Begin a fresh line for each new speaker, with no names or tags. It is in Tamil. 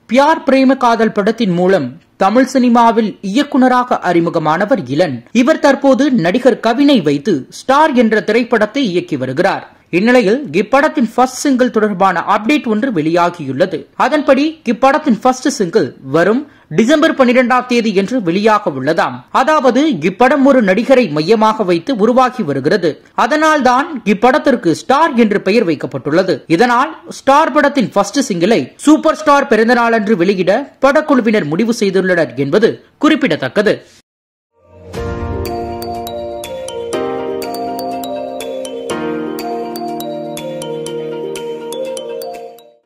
பியார் பிரேம காதல் படத்தின் மூலம் தமிழ் சினிமாவில் இயக்குனராக அறிமுகமானவர் இளன் இவர் தற்போது நடிகர் கவினை வைத்து ஸ்டார் என்ற திரைப்படத்தை இயக்கி வருகிறார் இந்நிலையில் இப்படத்தின் ஃபர்ஸ்ட் சிங்கிள் தொடர்பான அப்டேட் ஒன்று வெளியாகியுள்ளது அதன்படி இப்படத்தின் ஃபர்ஸ்ட் சிங்கிள் வரும் டிசம்பர் பனிரெண்டாம் தேதி என்று வெளியாக உள்ளதாம் அதாவது இப்படம் ஒரு நடிகரை மையமாக வைத்து உருவாகி வருகிறது அதனால் தான் இப்படத்திற்கு ஸ்டார் என்று பெயர் வைக்கப்பட்டுள்ளது இதனால் ஸ்டார் படத்தின் ஃபர்ஸ்ட் சிங்கிளை சூப்பர் ஸ்டார் பிறந்தநாள் அன்று வெளியிட படக்குழுவினர் முடிவு செய்துள்ளனர் என்பது குறிப்பிடத்தக்கது